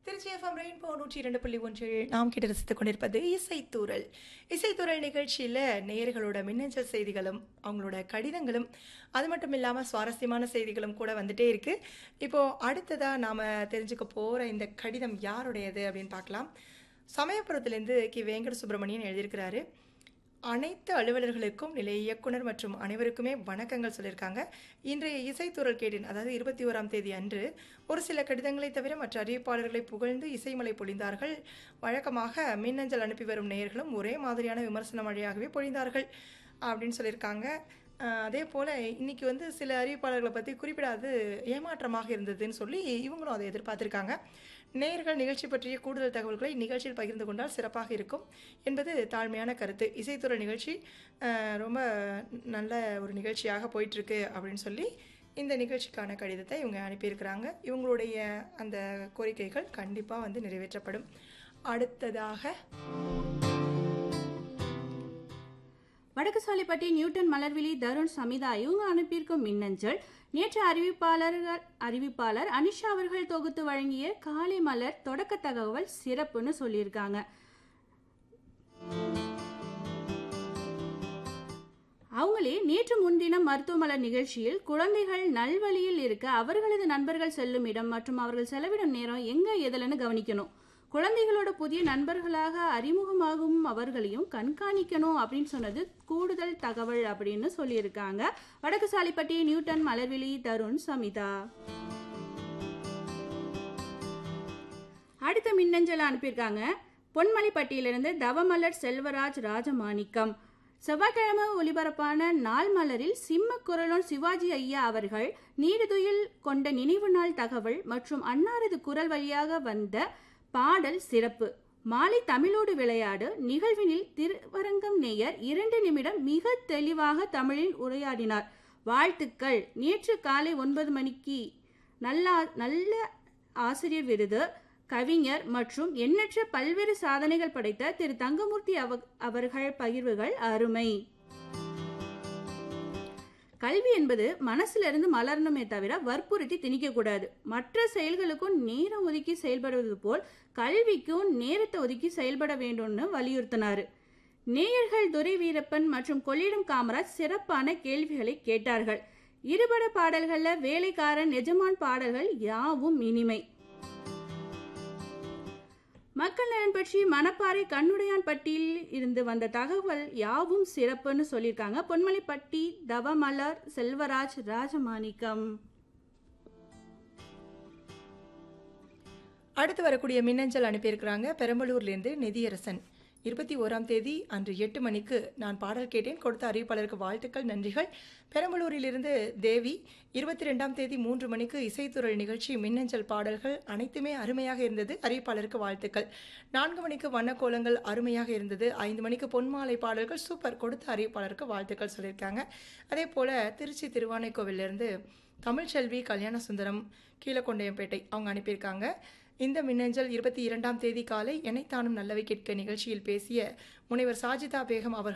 Trichy FM rainbow நூற்றி இரண்டு புள்ளி ஒன்றில் நாம் கேட்டு ரசித்துக் கொண்டிருப்பது இசைத்தூரல் இசைத்தூரல் நிகழ்ச்சியில் நேயர்களோட மின்னஞ்சல் செய்திகளும் அவங்களோட கடிதங்களும் அது மட்டும் இல்லாமல் சுவாரஸ்யமான செய்திகளும் கூட வந்துட்டே இருக்கு இப்போ அடுத்ததாக நாம் தெரிஞ்சுக்க போகிற இந்த கடிதம் யாருடையது அப்படின்னு பார்க்கலாம் சமயபுரத்துலேருந்து கி வேங்கட சுப்பிரமணியன் எழுதியிருக்கிறாரு அனைத்து அலுவலர்களுக்கும் நிலைய இயக்குனர் மற்றும் அனைவருக்குமே வணக்கங்கள் சொல்லியிருக்காங்க இன்றைய இசைத்துறல் கேட்டின் அதாவது இருபத்தி ஓராம் தேதி அன்று ஒரு சில கடிதங்களை தவிர மற்ற அறிவிப்பாளர்களை புகழ்ந்து இசைமலை பொழிந்தார்கள் வழக்கமாக மின்னஞ்சல் அனுப்பி வரும் நேயர்களும் ஒரே மாதிரியான விமர்சன மழையாகவே பொழிந்தார்கள் அப்படின்னு சொல்லியிருக்காங்க அஹ் அதே போல் இன்னைக்கு வந்து சில அறிவிப்பாளர்களை பற்றி குறிப்பிடாது ஏமாற்றமாக இருந்ததுன்னு சொல்லி இவங்களும் அதை எதிர்பார்த்திருக்காங்க நேயர்கள் நிகழ்ச்சி பற்றிய கூடுதல் தகவல்களை இந்நிகழ்ச்சியில் பகிர்ந்து கொண்டால் சிறப்பாக இருக்கும் என்பது தாழ்மையான கருத்து இசைத்துறை நிகழ்ச்சி அஹ், ரொம்ப நல்ல ஒரு நிகழ்ச்சியாக போயிட்டுருக்கு அப்படின்னு சொல்லி இந்த நிகழ்ச்சிக்கான கடிதத்தை இவங்க அனுப்பியிருக்கிறாங்க இவங்களுடைய அந்த கோரிக்கைகள் கண்டிப்பாக வந்து நிறைவேற்றப்படும் அடுத்ததாக வடக்குசாலிப்பட்டி நியூட்டன் மலர்விழி தருண் சமிதா இவங்க அனுப்பியிருக்கும் மின்னஞ்சல் நேற்று அறிவிப்பாளர்கள் அறிவிப்பாளர் அனிஷா அவர்கள் தொகுத்து வழங்கிய காலை மலர் தொடக்க தகவல் சிறப்புன்னு சொல்லியிருக்காங்க அவங்களே நேற்று முன்தினம் மருத்துவமலர் நிகழ்ச்சியில் குழந்தைகள் நல்வழியில் இருக்க அவர்களது நண்பர்கள் செல்லும் இடம் மற்றும் அவர்கள் செலவிடும் நேரம் எங்க எதுலன்னு கவனிக்கணும் குழந்தைகளோட புதிய நண்பர்களாக அறிமுகமாகும் அவர்களையும் கண்காணிக்கணும் அப்படின்னு சொன்னது கூடுதல் தகவல் அப்படின்னு சொல்லியிருக்காங்க வடக்குசாலிப்பட்டி நியூட்டன் மலர்விழி தருண் சமிதா அடுத்த மின்னஞ்சல் அனுப்பியிருக்காங்க பொன்மலைப்பட்டியிலிருந்து தவமலர் செல்வராஜ் ராஜமாணிக்கம் செவ்வாய்க்கிழமை ஒலிபரப்பான நாள் மலரில் சிம்ம குரலோன் சிவாஜி ஐயா அவர்கள் நீடுதுயில் கொண்ட நினைவு நாள் தகவல் மற்றும் அன்னாரது குரல் வழியாக வந்த பாடல் சிறப்பு மாலை தமிழோடு விளையாடு நிகழ்வினில் திருவரங்கம் நேயர் இரண்டு நிமிடம் மிக தெளிவாக தமிழில் உரையாடினார் வாழ்த்துக்கள் நேற்று காலை ஒன்பது மணிக்கு நல்ல நல்ல ஆசிரியர் விருது கவிஞர் மற்றும் எண்ணற்ற பல்வேறு சாதனைகள் படைத்த திரு தங்கமூர்த்தி அவ அவர்கள் பகிர்வுகள் அருமை கல்வி என்பது மனசுல இருந்து மலரணுமே தவிர வற்புறுத்தி திணிக்கக்கூடாது மற்ற செயல்களுக்கும் நேரம் ஒதுக்கி செயல்படுவது போல் கல்விக்கும் நேரத்தை ஒதுக்கி செயல்பட வேண்டும்னு வலியுறுத்தினாரு நேயர்கள் துரை வீரப்பன் மற்றும் கொள்ளிடம் காமராஜ் சிறப்பான கேள்விகளை கேட்டார்கள் இருபட பாடல்கள்ல வேலைக்காரன் எஜமான் பாடல்கள் யாவும் இனிமை மக்கள் நலன் பற்றி மணப்பாறை கண்ணுடையான் பட்டியில் இருந்து வந்த தகவல் யாவும் சிறப்புன்னு சொல்லியிருக்காங்க பொன்மலைப்பட்டி தவமலர் செல்வராஜ் ராஜமாணிக்கம் அடுத்து வரக்கூடிய மின்னஞ்சல் அனுப்பியிருக்கிறாங்க பெரம்பலூர்லேருந்து நிதியரசன் இருபத்தி ஓராம் தேதி அன்று எட்டு மணிக்கு நான் பாடல் கேட்டேன் கொடுத்த அறிவிப்பாளருக்கு வாழ்த்துக்கள் நன்றிகள் பெரம்பலூரிலிருந்து தேவி இருபத்தி ரெண்டாம் தேதி மூன்று மணிக்கு இசைத்துறை நிகழ்ச்சி மின்னஞ்சல் பாடல்கள் அனைத்துமே அருமையாக இருந்தது அறிவிப்பாளருக்கு வாழ்த்துக்கள் நான்கு மணிக்கு வண்ணக்கோலங்கள் அருமையாக இருந்தது ஐந்து மணிக்கு பொன்மாலை பாடல்கள் சூப்பர் கொடுத்த அறிவிப்பாளருக்கு வாழ்த்துக்கள் சொல்லியிருக்காங்க அதே போல் திருச்சி திருவானைக்கோவிலிருந்து தமிழ்ச்செல்வி கல்யாண சுந்தரம் கீழக்கொண்டையம்பேட்டை அவங்க அனுப்பியிருக்காங்க இந்த மின்னஞ்சல் இருபத்தி இரண்டாம் தேதி காலை எனைத்தானும் நல்லவை கேட்க நிகழ்ச்சியில் பேசிய முனைவர் சாஜிதா பேகம் அவர்கள்